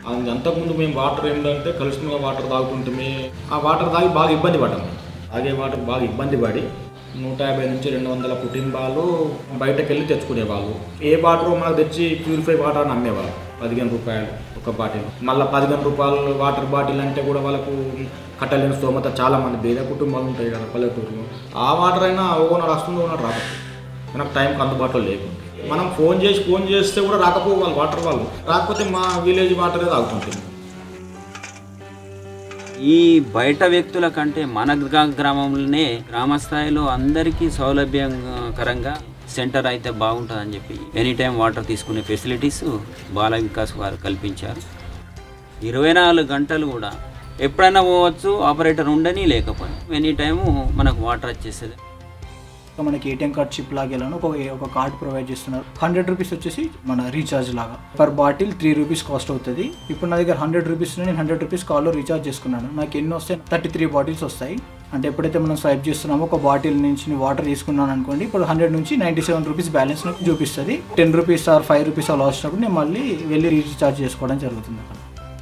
అది అంతకుముందు మేము వాటర్ ఏంటంటే కలుషితంగా వాటర్ తాగుతుంటే ఆ వాటర్ తాగి బాగా ఇబ్బంది పడ్డాము తాగే వాటర్ బాగా ఇబ్బంది పడి నూట యాభై నుంచి రెండు వందల కుటుంబాలు బయటకు వెళ్ళి తెచ్చుకునేవాళ్ళు ఏ వాటర్ మనకు తెచ్చి ప్యూరిఫై వాటర్ అని అమ్మేవాళ్ళు పదిహేను రూపాయలు ఒక బాటిల్ మళ్ళీ పదిహేను రూపాయలు వాటర్ బాటిల్ అంటే కూడా వాళ్ళకు కట్టలేని స్తోమత చాలా మంది వేరే కుటుంబాలు ఉంటాయి కదా పల్లెటూరులో ఆ వాటర్ అయినా ఓనర్ వస్తుంది ఓనర్ రాకపోతే మనకు టైంకి అందుబాటులో లేకుండా మనం ఫోన్ చేసి ఫోన్ చేస్తే కూడా రాకపో వాళ్ళు వాటర్ వాళ్ళు రాకపోతే మా విలేజ్ వాటరే తాగుతుంటుంది ఈ బయట వ్యక్తుల కంటే మన గ్రా- గ్రామంలోనే గ్రామ స్థాయిలో అందరికీ సౌలభ్యకరంగా సెంటర్ అయితే బాగుంటుందని చెప్పి ఎనీ టైం వాటర్ తీసుకునే ఫెసిలిటీస్ బాల వికాస్ వారు కల్పించారు ఇరవై నాలుగు గంటలు కూడా ఎప్పుడైనా పోవచ్చు ఆపరేటర్ ఉండని లేకపోయినా ఎనీ టైము మనకు వాటర్ వచ్చేస్తుంది ఇంకా మనకి ఏటీఎం కార్డ్ చిప్ లాగేలాను ఒక ఒక కార్డ్ ప్రొవైడ్ చేస్తున్నారు హండ్రెడ్ రూపీస్ వచ్చేసి మన రీఛార్జ్ లాగా per bottle three rupees cost అవుతుంది ఇప్పుడు నా దగ్గర హండ్రెడ్ రూపీస్ నేను హండ్రెడ్ రూపీస్ కాల్లో రీఛార్జ్ చేసుకున్నాను నాకు ఎన్ని వస్తాయి థర్టీ త్రీ బాటిల్స్ వస్తాయి అంటే ఎప్పుడైతే మనం స్వైప్ చేస్తున్నామో ఒక బాటిల్ నుంచి వాటర్ తీసుకున్నాను అనుకోండి ఇప్పుడు హండ్రెడ్ నుంచి నైంటీ సెవెన్ రూపీస్ బ్యాలెన్స్ నాకు చూపిస్తుంది ten rupees or five rupees అలా వచ్చినప్పుడు నేను మళ్ళీ వెళ్ళి రీఛార్జ్ చేసుకోవడం జరుగుతుంది అక్కడ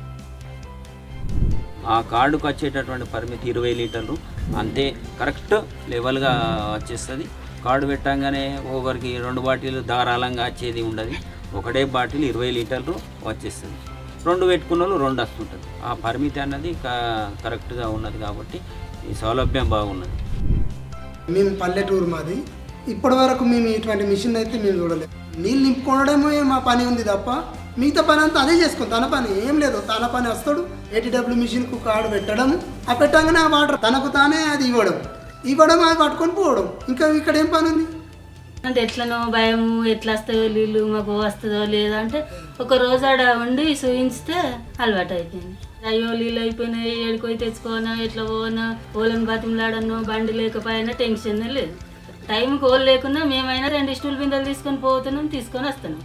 ఆ కార్డుకు వచ్చేటటువంటి పరిమితి ఇరవై లీటర్లు అంతే కరెక్ట్ లెవెల్గా వచ్చేస్తుంది కార్డు పెట్టంగానే ఓవర్కి రెండు బాటిల్ ధారాళంగా వచ్చేది ఉండదు ఒకటే బాటిల్ ఇరవై లీటర్లు వచ్చేస్తుంది రెండు పెట్టుకున్న వాళ్ళు రెండు వస్తుంటుంది ఆ పరిమితి అన్నది క- కరెక్ట్గా ఉన్నది కాబట్టి ఈ సౌలభ్యం బాగున్నది మేము పల్లెటూరు మాది ఇప్పటి వరకు మేము ఇటువంటి మిషన్ అయితే మేము చూడలేదు నీళ్ళు నింపుకోవడమే మా పని ఉంది తప్ప మిగతా పని అంతా అదే చేసుకో తన పని ఏం లేదు తన పని వస్తాడు ఏటీడబ్ల్యూ మిషన్కు కార్డు పెట్టడం ఆ పెట్టగానే ఆ వాటర్ తనకు తానే అది ఇవ్వడం ఇవ్వడం అది పట్టుకొని పోవడం ఇంకా ఇక్కడ ఏం పని ఉంది అంటే ఎట్లనో భయము ఎట్లా వస్తాయో నీళ్ళు మాకు వస్తుందో లేదో అంటే ఒక రోజు ఆడ ఉండి చూయించితే అలవాటు అయిపోయింది అయ్యో నీళ్ళు అయిపోయినాయి ఏడుకోయి తెచ్చుకోనా ఎట్లా పోనా ఓలను బతిమలాడనో బండి లేకపోయినా టెన్షన్ లేదు టైంకి ఓలు లేకున్నా మేమైనా రెండు స్టూల్ బిందెలు తీసుకొని పోతున్నాం తీసుకొని వస్తున్నాం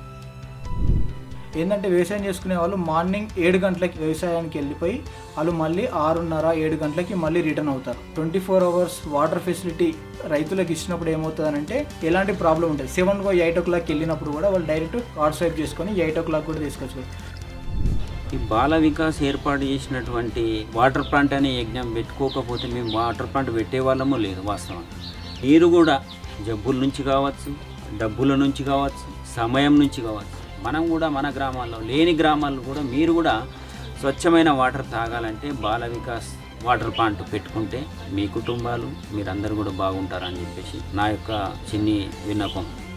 ఏంటంటే వ్యవసాయం చేసుకునే వాళ్ళు మార్నింగ్ ఏడు గంటలకి వ్యవసాయానికి వెళ్ళిపోయి వాళ్ళు మళ్ళీ ఆరున్నర ఏడు గంటలకి మళ్ళీ రిటర్న్ అవుతారు twenty four hours water facility రైతులకు ఇచ్చినప్పుడు ఏమవుతుందంటే ఎలాంటి ప్రాబ్లం ఉంటుంది సెవెన్ ఎయిట్ ఓ క్లాక్ వెళ్ళినప్పుడు కూడా వాళ్ళు డైరెక్ట్ కార్డ్ స్వైప్ చేసుకొని ఎయిట్ ఓ క్లాక్ కూడా తీసుకొచ్చు ఈ బాల వికాస్ ఏర్పాటు చేసినటువంటి వాటర్ ప్లాంట్ అనే యజ్ఞం పెట్టుకోకపోతే మేము వాటర్ ప్లాంట్ పెట్టే వాళ్ళము లేదు వాస్తవం నీరు కూడా జబ్బుల నుంచి కావచ్చు డబ్బుల నుంచి కావచ్చు సమయం నుంచి కావచ్చు మనం కూడా మన గ్రామాల్లో లేని గ్రామాల్లో కూడా మీరు కూడా స్వచ్ఛమైన వాటర్ తాగాలంటే బాల వికాస్ వాటర్ ప్లాంట్ పెట్టుకుంటే మీ కుటుంబాలు మీరందరూ కూడా బాగుంటారని చెప్పేసి నా యొక్క చిన్ని విన్నపం